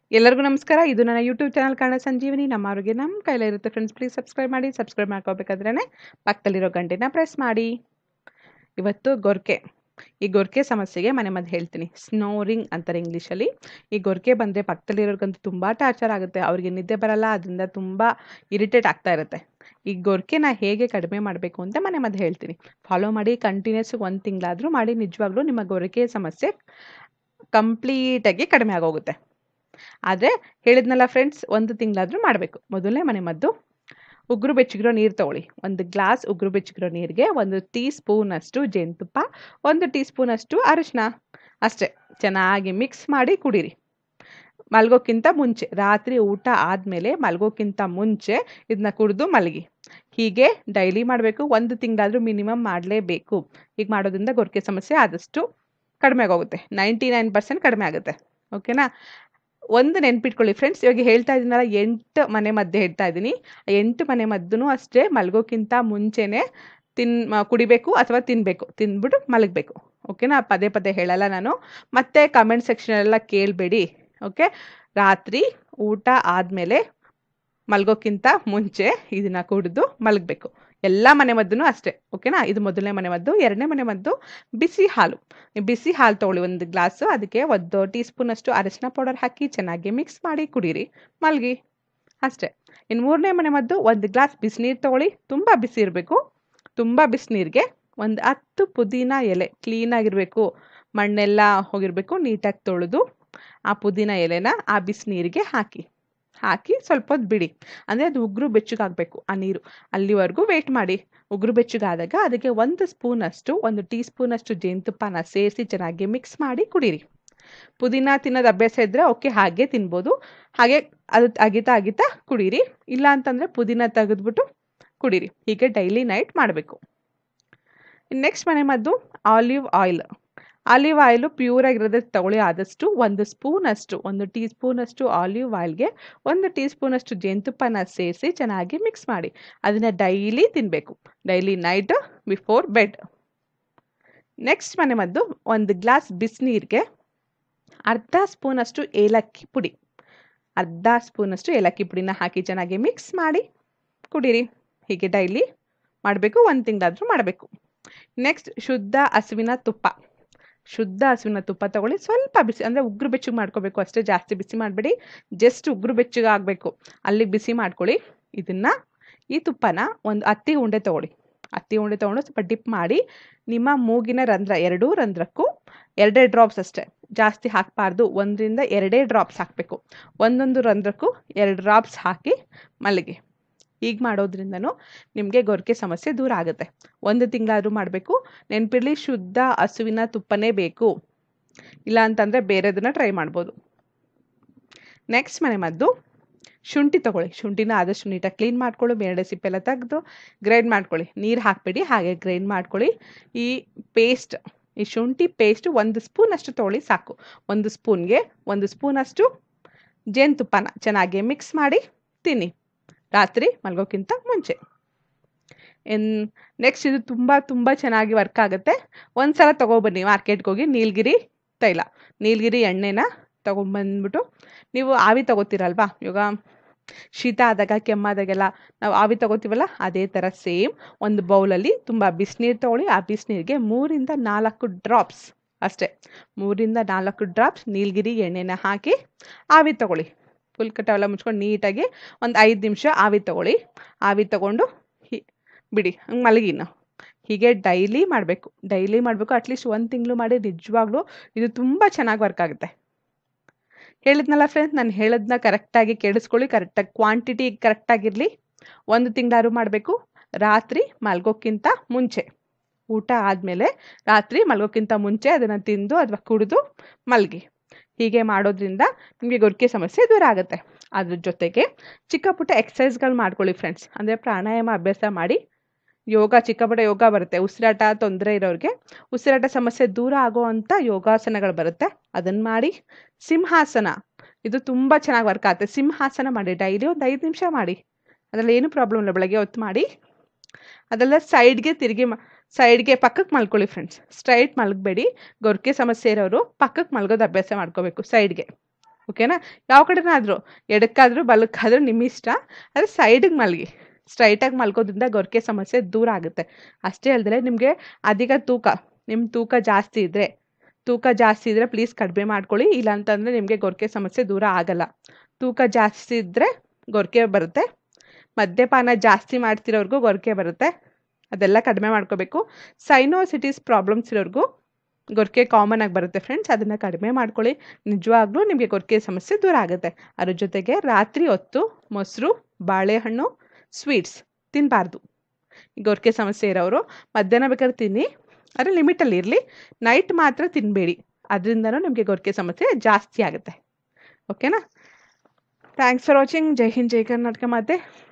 ಎಲ್ಲರಿಗೂ ನಮಸ್ಕಾರ ಇದು ನನ್ನ ಯೂಟ್ಯೂಬ್ ಚಾನಲ್ ಕನ್ನಡ ಸಂಜೀವಿನಿ ನಮ್ಮ ಆರೋಗ್ಯ ನಮ್ಮ ಕೈಲೇ ಇರುತ್ತೆ ಫ್ರೆಂಡ್ಸ್ ಪ್ಲೀಸ್ ಸಬ್ಸ್ಕ್ರೈಬ್ ಮಾಡಿ ಸಬ್ಸ್ಕ್ರೈಬ್ ಮಾಡ್ಕೋಬೇಕಾದ್ರೆ ಪಕ್ಕದಲ್ಲಿರೋ ಗಂಟೆನ ಪ್ರೆಸ್ ಮಾಡಿ ಇವತ್ತು ಗೊರ್ಕೆ ಈ ಗೊರ್ಕೆ ಸಮಸ್ಯೆಗೆ ಮನೆ ಮದ್ದು ಹೇಳ್ತೀನಿ ಸ್ನೋರಿಂಗ್ ಅಂತಾರೆ ಇಂಗ್ಲೀಷಲ್ಲಿ ಈ ಗೊರ್ಕೆ ಬಂದರೆ ಪಕ್ಕದಲ್ಲಿರೋರ್ಗಂತೂ ತುಂಬ ಟಾರ್ಚರ್ ಆಗುತ್ತೆ ಅವ್ರಿಗೆ ನಿದ್ದೆ ಬರಲ್ಲ ಅದರಿಂದ ತುಂಬ ಇರಿಟೇಟ್ ಆಗ್ತಾ ಇರುತ್ತೆ ಈ ಗೊರ್ಕೆನ ಹೇಗೆ ಕಡಿಮೆ ಮಾಡಬೇಕು ಅಂತ ಮನೆ ಮದ್ದು ಹೇಳ್ತೀನಿ ಫಾಲೋ ಮಾಡಿ ಕಂಟಿನ್ಯೂಸ್ ಒಂದು ತಿಂಗಳಾದರೂ ಮಾಡಿ ನಿಜವಾಗ್ಲೂ ನಿಮ್ಮ ಗೊರಕೆ ಸಮಸ್ಯೆ ಕಂಪ್ಲೀಟಾಗಿ ಕಡಿಮೆ ಆಗೋಗುತ್ತೆ ಆದರೆ ಹೇಳಿದ್ನಲ್ಲ ಫ್ರೆಂಡ್ಸ್ ಒಂದು ತಿಂಗಳಾದರೂ ಮಾಡಬೇಕು ಮೊದಲನೇ ಮನೆ ಮದ್ದು ಉಗುರು ಬೆಚ್ಚಗಿರೋ ನೀರು ತಗೊಳ್ಳಿ ಒಂದು ಗ್ಲಾಸ್ ಉಗುರು ಬೆಚ್ಚಗಿರೋ ನೀರಿಗೆ ಒಂದು ಟೀ ಸ್ಪೂನಷ್ಟು ಜೇನುತುಪ್ಪ ಒಂದು ಟೀ ಸ್ಪೂನಷ್ಟು ಅರಿಶಿನ ಅಷ್ಟೇ ಚೆನ್ನಾಗಿ ಮಿಕ್ಸ್ ಮಾಡಿ ಕುಡೀರಿ ಮಲ್ಗೋಕ್ಕಿಂತ ಮುಂಚೆ ರಾತ್ರಿ ಊಟ ಆದಮೇಲೆ ಮಲ್ಗೋಕ್ಕಿಂತ ಮುಂಚೆ ಇದನ್ನ ಕುಡಿದು ಮಲಗಿ ಹೀಗೆ ಡೈಲಿ ಮಾಡಬೇಕು ಒಂದು ತಿಂಗಳಾದರೂ ಮಿನಿಮಮ್ ಮಾಡಲೇಬೇಕು ಹೀಗೆ ಮಾಡೋದ್ರಿಂದ ಗೊರಕೆ ಸಮಸ್ಯೆ ಆದಷ್ಟು ಕಡಿಮೆ ಆಗೋಗುತ್ತೆ ನೈಂಟಿ ನೈನ್ ಪರ್ಸೆಂಟ್ ಕಡಿಮೆ ಆಗುತ್ತೆ ಓಕೆನಾ ಒಂದು ನೆನ್ಪಿಟ್ಕೊಳ್ಳಿ ಫ್ರೆಂಡ್ಸ್ ಇವಾಗ ಹೇಳ್ತಾ ಇದ್ದೀನಲ್ಲ ಎಂಟು ಮನೆ ಮದ್ದು ಹೇಳ್ತಾ ಇದ್ದೀನಿ ಎಂಟು ಮನೆ ಮದ್ದೂ ಅಷ್ಟೇ ಮಲ್ಗೋಕ್ಕಿಂತ ಮುಂಚೆನೇ ತಿನ್ ಕುಡಿಬೇಕು ಅಥವಾ ತಿನ್ನಬೇಕು ತಿಂದ್ಬಿಟ್ಟು ಮಲಗಬೇಕು ಓಕೆನಾ ಪದೇ ಪದೇ ಹೇಳಲ್ಲ ನಾನು ಮತ್ತೆ ಕಮೆಂಟ್ ಸೆಕ್ಷನೆಲ್ಲ ಕೇಳಬೇಡಿ ಓಕೆ ರಾತ್ರಿ ಊಟ ಆದಮೇಲೆ ಮಲ್ಗೋಕ್ಕಿಂತ ಮುಂಚೆ ಇದನ್ನು ಕುಡಿದು ಮಲಗಬೇಕು ಎಲ್ಲ ಮನೆ ಮದ್ದೂ ಅಷ್ಟೇ ಓಕೆನಾ ಇದು ಮೊದಲನೇ ಮನೆ ಮದ್ದು ಎರಡನೇ ಮನೆ ಮದ್ದು ಬಿಸಿ ಹಾಲು ಬಿಸಿ ಹಾಲು ತೊಗೊಳ್ಳಿ ಒಂದು ಗ್ಲಾಸು ಅದಕ್ಕೆ ಒಂದು ಟೀ ಸ್ಪೂನಷ್ಟು ಅರಿಶಿನ ಪೌಡರ್ ಹಾಕಿ ಚೆನ್ನಾಗಿ ಮಿಕ್ಸ್ ಮಾಡಿ ಕುಡೀರಿ ಮಲಗಿ ಅಷ್ಟೇ ಇನ್ನು ಮೂರನೇ ಮನೆ ಮದ್ದು ಒಂದು ಗ್ಲಾಸ್ ಬಿಸಿನೀರು ತೊಗೊಳ್ಳಿ ತುಂಬ ಬಿಸಿ ಇರಬೇಕು ತುಂಬ ಬಿಸಿನೀರಿಗೆ ಒಂದು ಹತ್ತು ಪುದೀನ ಎಲೆ ಕ್ಲೀನಾಗಿರಬೇಕು ಮಣ್ಣೆಲ್ಲ ಹೋಗಿರಬೇಕು ನೀಟಾಗಿ ತೊಳೆದು ಆ ಪುದೀನ ಎಲೆನ ಆ ಬಿಸಿನೀರಿಗೆ ಹಾಕಿ ಹಾಕಿ ಸ್ವಲ್ಪ ಹೊತ್ತು ಬಿಡಿ ಅಂದರೆ ಅದು ಉಗುರು ಬೆಚ್ಚಗಾಗಬೇಕು ಆ ನೀರು ಅಲ್ಲಿವರೆಗೂ ವೆಯ್ಟ್ ಮಾಡಿ ಉಗುರು ಬೆಚ್ಚಗಾದಾಗ ಅದಕ್ಕೆ ಒಂದು ಸ್ಪೂನಷ್ಟು ಒಂದು ಟೀ ಸ್ಪೂನಷ್ಟು ಜೇನುತುಪ್ಪನ ಸೇರಿಸಿ ಚೆನ್ನಾಗಿ ಮಿಕ್ಸ್ ಮಾಡಿ ಕುಡೀರಿ ಪುದೀನ ತಿನ್ನೋದು ಅಭ್ಯಾಸ ಇದ್ದರೆ ಓಕೆ ಹಾಗೆ ತಿನ್ಬೋದು ಹಾಗೆ ಅದು ಅಗಿತಾ ಅಗಿತಾ ಕುಡೀರಿ ಇಲ್ಲ ಅಂತಂದರೆ ಪುದೀನ ತೆಗೆದ್ಬಿಟ್ಟು ಕುಡೀರಿ ಹೀಗೆ ಡೈಲಿ ನೈಟ್ ಮಾಡಬೇಕು ನೆಕ್ಸ್ಟ್ ಮನೆ ಮದ್ದು ಆಲಿವ್ ಆಯಿಲ್ ಆಲಿವ್ ಆಯಿಲು ಪ್ಯೂರಾಗಿರೋದೇ ತಗೊಳ್ಳಿ ಆದಷ್ಟು ಒಂದು ಸ್ಪೂನಷ್ಟು ಒಂದು ಟೀ ಸ್ಪೂನಷ್ಟು ಆಲಿವ್ ಆಯಿಲ್ಗೆ ಒಂದು ಟೀ ಸ್ಪೂನಷ್ಟು ಜೇನುತುಪ್ಪನ ಸೇರಿಸಿ ಚೆನ್ನಾಗಿ ಮಿಕ್ಸ್ ಮಾಡಿ ಅದನ್ನು ಡೈಲಿ ತಿನ್ನಬೇಕು daily night before bed next ಮನೆ ಮದ್ದು ಒಂದು ಗ್ಲಾಸ್ ಬಿಸಿನೀರಿಗೆ ಅರ್ಧ ಸ್ಪೂನಷ್ಟು ಏಲಕ್ಕಿ ಪುಡಿ ಅರ್ಧ ಸ್ಪೂನಷ್ಟು ಏಲಕ್ಕಿ ಪುಡಿನ ಹಾಕಿ ಚೆನ್ನಾಗಿ ಮಿಕ್ಸ್ ಮಾಡಿ ಕುಡೀರಿ ಹೀಗೆ ಡೈಲಿ ಮಾಡಬೇಕು ಒಂದು ತಿಂಗಳಾದರೂ ಮಾಡಬೇಕು ನೆಕ್ಸ್ಟ್ ಶುದ್ಧ ಹಸುವಿನ ತುಪ್ಪ ಶುದ್ಧ ಹಸುವಿನ ತುಪ್ಪ ತಗೊಳ್ಳಿ ಸ್ವಲ್ಪ ಬಿಸಿ ಅಂದರೆ ಉಗುರು ಬೆಚ್ಚಗೆ ಮಾಡ್ಕೋಬೇಕು ಅಷ್ಟೇ ಜಾಸ್ತಿ ಬಿಸಿ ಮಾಡಬೇಡಿ ಜಸ್ಟ್ ಉಗುರು ಬೆಚ್ಚಗೆ ಆಗಬೇಕು ಅಲ್ಲಿಗೆ ಬಿಸಿ ಮಾಡ್ಕೊಳ್ಳಿ ಇದನ್ನು ಈ ತುಪ್ಪನ ಒಂದು ಹತ್ತಿ ಉಂಡೆ ತೊಗೊಳ್ಳಿ ಹತ್ತಿ ಉಂಡೆ ತೊಗೊಂಡು ಸ್ವಲ್ಪ ಡಿಪ್ ಮಾಡಿ ನಿಮ್ಮ ಮೂಗಿನ ರಂಧ್ರ ಎರಡೂ ರಂಧ್ರಕ್ಕೂ ಎರಡೇ ಡ್ರಾಪ್ಸ್ ಅಷ್ಟೇ ಜಾಸ್ತಿ ಹಾಕಬಾರ್ದು ಒಂದರಿಂದ ಎರಡೇ ಡ್ರಾಪ್ಸ್ ಹಾಕಬೇಕು ಒಂದೊಂದು ರಂಧ್ರಕ್ಕೂ ಎರಡು ಡ್ರಾಪ್ಸ್ ಹಾಕಿ ಮಲಗಿ ಹೀಗೆ ಮಾಡೋದ್ರಿಂದನೂ ನಿಮಗೆ ಗೊರಕೆ ಸಮಸ್ಯೆ ದೂರ ಆಗುತ್ತೆ ಒಂದು ತಿಂಗಳಾದರೂ ಮಾಡಬೇಕು ನೆನಪಿರಲಿ ಶುದ್ಧ ಹಸುವಿನ ತುಪ್ಪನೇ ಬೇಕು ಇಲ್ಲ ಅಂತಂದರೆ ಬೇರೆದನ್ನ ಟ್ರೈ ಮಾಡ್ಬೋದು ನೆಕ್ಸ್ಟ್ ಮನೆ ಮದ್ದು ಶುಂಠಿ ತೊಗೊಳ್ಳಿ ಶುಂಠಿನ ಆದಷ್ಟು ನೀಟಾಗಿ ಕ್ಲೀನ್ ಮಾಡ್ಕೊಳ್ಳಿ ಬೇರೆ ಸಿಪ್ಪೆಲ್ಲ ತೆಗೆದು ಗ್ರೈಂಡ್ ಮಾಡ್ಕೊಳ್ಳಿ ನೀರು ಹಾಕಬೇಡಿ ಹಾಗೆ ಗ್ರೈಂಡ್ ಮಾಡ್ಕೊಳ್ಳಿ ಈ ಪೇಸ್ಟ್ ಈ ಶುಂಠಿ ಪೇಸ್ಟ್ ಒಂದು ಸ್ಪೂನಷ್ಟು ತೊಗೊಳ್ಳಿ ಸಾಕು ಒಂದು ಸ್ಪೂನ್ಗೆ ಒಂದು ಸ್ಪೂನಷ್ಟು ಜೇನುತುಪ್ಪನ ಚೆನ್ನಾಗಿ ಮಿಕ್ಸ್ ಮಾಡಿ ತಿನ್ನಿ ರಾತ್ರಿ ಮಲಗೋಕ್ಕಿಂತ ಮುಂಚೆ ಎನ್ ನೆಕ್ಸ್ಟ್ ಇದು ತುಂಬ ತುಂಬ ಚೆನ್ನಾಗಿ ವರ್ಕ್ ಆಗುತ್ತೆ ಒಂದು ಸಲ ತೊಗೊಬನ್ನಿ ಮಾರ್ಕೆಟ್ಗೆ ಹೋಗಿ ನೀಲಗಿರಿ ತೈಲ ನೀಲಗಿರಿ ಎಣ್ಣೆನ ತೊಗೊಂಬಂದ್ಬಿಟ್ಟು ನೀವು ಆವಿ ತೊಗೋತೀರಲ್ವಾ ಇವಾಗ ಶೀತ ಆದಾಗ ಕೆಮ್ಮಾದಾಗೆಲ್ಲ ನಾವು ಆವಿ ತೊಗೋತೀವಲ್ಲ ಅದೇ ಥರ ಸೇಮ್ ಒಂದು ಬೌಲಲ್ಲಿ ತುಂಬ ಬಿಸಿನೀರು ತೊಗೊಳ್ಳಿ ಆ ಬಿಸಿನೀರಿಗೆ ಮೂರಿಂದ ನಾಲ್ಕು ಡ್ರಾಪ್ಸ್ ಅಷ್ಟೇ ಮೂರಿಂದ ನಾಲ್ಕು ಡ್ರಾಪ್ಸ್ ನೀಲಗಿರಿ ಎಣ್ಣೆನ ಹಾಕಿ ಆವಿ ತೊಗೊಳ್ಳಿ ಫುಲ್ ಕಟ್ಟವೆಲ್ಲ ಮುಚ್ಕೊಂಡು ನೀಟಾಗಿ ಒಂದು ಐದು ನಿಮಿಷ ಆವಿ ತೊಗೊಳ್ಳಿ ಆವಿ ತೊಗೊಂಡು ಹಿ ಬಿಡಿ ಹಂಗೆ ಮಲಗಿನ ಹೀಗೆ ಡೈಲಿ ಮಾಡಬೇಕು ಡೈಲಿ ಮಾಡಬೇಕು ಅಟ್ಲೀಸ್ಟ್ ಒಂದು ತಿಂಗಳು ಮಾಡಿ ನಿಜವಾಗ್ಲೂ ಇದು ತುಂಬ ಚೆನ್ನಾಗಿ ವರ್ಕ್ ಆಗುತ್ತೆ ಹೇಳಿದ್ನಲ್ಲ ಫ್ರೆಂಡ್ಸ್ ನಾನು ಹೇಳೋದನ್ನ ಕರೆಕ್ಟಾಗಿ ಕೇಳಿಸ್ಕೊಳ್ಳಿ ಕರೆಕ್ಟಾಗಿ ಕ್ವಾಂಟಿಟಿ ಕರೆಕ್ಟಾಗಿರಲಿ ಒಂದು ತಿಂಗಳಾದ್ರು ಮಾಡಬೇಕು ರಾತ್ರಿ ಮಲ್ಗೋಕ್ಕಿಂತ ಮುಂಚೆ ಊಟ ಆದಮೇಲೆ ರಾತ್ರಿ ಮಲ್ಗೋಕ್ಕಿಂತ ಮುಂಚೆ ಅದನ್ನು ತಿಂದು ಅಥವಾ ಕುಡಿದು ಮಲಗಿ ಹೀಗೆ ಮಾಡೋದ್ರಿಂದ ನಿಮಗೆ ಗೊರಕೆ ಸಮಸ್ಯೆ ದೂರ ಆಗುತ್ತೆ ಅದ್ರ ಜೊತೆಗೆ ಚಿಕ್ಕ ಪುಟ್ಟ ಎಕ್ಸಸೈಸ್ಗಳು ಮಾಡ್ಕೊಳ್ಳಿ ಫ್ರೆಂಡ್ಸ್ ಅಂದರೆ ಪ್ರಾಣಾಯಾಮ ಅಭ್ಯಾಸ ಮಾಡಿ ಯೋಗ ಚಿಕ್ಕ ಪುಟ್ಟ ಯೋಗ ಬರುತ್ತೆ ಉಸಿರಾಟ ತೊಂದರೆ ಇರೋರಿಗೆ ಉಸಿರಾಟ ಸಮಸ್ಯೆ ದೂರ ಆಗೋವಂಥ ಯೋಗಾಸನಗಳು ಬರುತ್ತೆ ಅದನ್ನು ಮಾಡಿ ಸಿಂಹಾಸನ ಇದು ತುಂಬ ಚೆನ್ನಾಗಿ ವರ್ಕ್ ಆಗುತ್ತೆ ಸಿಂಹಾಸನ ಮಾಡಿ ಡೈಲಿ ಒಂದು ಐದು ನಿಮಿಷ ಮಾಡಿ ಅದರಲ್ಲಿ ಏನು ಪ್ರಾಬ್ಲಮ್ ಇಲ್ಲ ಬೆಳಗ್ಗೆ ಹೊತ್ತು ಮಾಡಿ ಅದೆಲ್ಲ ಸೈಡ್ಗೆ ತಿರುಗಿ ಸೈಡ್ಗೆ ಪಕ್ಕಕ್ಕೆ ಮಲ್ಕೊಳ್ಳಿ ಫ್ರೆಂಡ್ಸ್ ಸ್ಟ್ರೈಟ್ ಮಲಗಬೇಡಿ ಗೊರಕೆ ಸಮಸ್ಯೆ ಇರೋರು ಪಕ್ಕಕ್ಕೆ ಮಲ್ಗೋದು ಅಭ್ಯಾಸ ಮಾಡ್ಕೋಬೇಕು ಸೈಡ್ಗೆ ಓಕೆನಾ ಯಾವ ಕಡೆನಾದರೂ ಎಡಕ್ಕಾದರೂ ಬಲಕ್ಕಾದರೂ ನಿಮ್ಮ ಇಷ್ಟ ಆದರೆ ಸೈಡಿಗೆ ಮಲಗಿ ಸ್ಟ್ರೈಟಾಗಿ ಮಲ್ಕೋದ್ರಿಂದ ಗೊರಕೆ ಸಮಸ್ಯೆ ದೂರ ಆಗುತ್ತೆ ಅಷ್ಟೇ ಅಲ್ಲದೆ ನಿಮಗೆ ಅಧಿಕ ತೂಕ ನಿಮ್ಮ ತೂಕ ಜಾಸ್ತಿ ಇದ್ದರೆ ತೂಕ ಜಾಸ್ತಿ ಇದ್ದರೆ ಪ್ಲೀಸ್ ಕಡಿಮೆ ಮಾಡ್ಕೊಳ್ಳಿ ಇಲ್ಲ ಅಂತಂದರೆ ನಿಮಗೆ ಗೊರಕೆ ಸಮಸ್ಯೆ ದೂರ ಆಗಲ್ಲ ತೂಕ ಜಾಸ್ತಿ ಇದ್ದರೆ ಗೊರಕೆ ಬರುತ್ತೆ ಮದ್ಯಪಾನ ಜಾಸ್ತಿ ಮಾಡ್ತಿರೋರ್ಗೂ ಗೊರಕೆ ಬರುತ್ತೆ ಅದೆಲ್ಲ ಕಡಿಮೆ ಮಾಡ್ಕೋಬೇಕು ಸೈನೋಸಿಟಿಸ್ ಪ್ರಾಬ್ಲಮ್ಸ್ ಇರೋರ್ಗೂ ಗೊರಕೆ ಕಾಮನ್ ಆಗಿ ಬರುತ್ತೆ ಫ್ರೆಂಡ್ಸ್ ಅದನ್ನು ಕಡಿಮೆ ಮಾಡ್ಕೊಳ್ಳಿ ನಿಜವಾಗ್ಲೂ ನಿಮಗೆ ಗೊರಕೆ ಸಮಸ್ಯೆ ದೂರ ಆಗುತ್ತೆ ಅದ್ರ ಜೊತೆಗೆ ರಾತ್ರಿ ಹೊತ್ತು ಮೊಸರು ಬಾಳೆಹಣ್ಣು ಸ್ವೀಟ್ಸ್ ತಿನ್ನಬಾರ್ದು ಗೊರಕೆ ಸಮಸ್ಯೆ ಇರೋರು ಮಧ್ಯಾಹ್ನ ಬೇಕಾದ್ರೆ ತಿನ್ನಿ ಆದರೆ ಲಿಮಿಟಲ್ಲಿ ಇರಲಿ ನೈಟ್ ಮಾತ್ರ ತಿನ್ನಬೇಡಿ ಅದರಿಂದನೂ ನಿಮಗೆ ಗೊರಕೆ ಸಮಸ್ಯೆ ಜಾಸ್ತಿ ಆಗುತ್ತೆ ಓಕೆನಾ ಥ್ಯಾಂಕ್ಸ್ ಫಾರ್ ವಾಚಿಂಗ್ ಜೈ ಹಿಂದ್ ಜೈ ಕರ್ನಾಟಕ ಮಾತೆ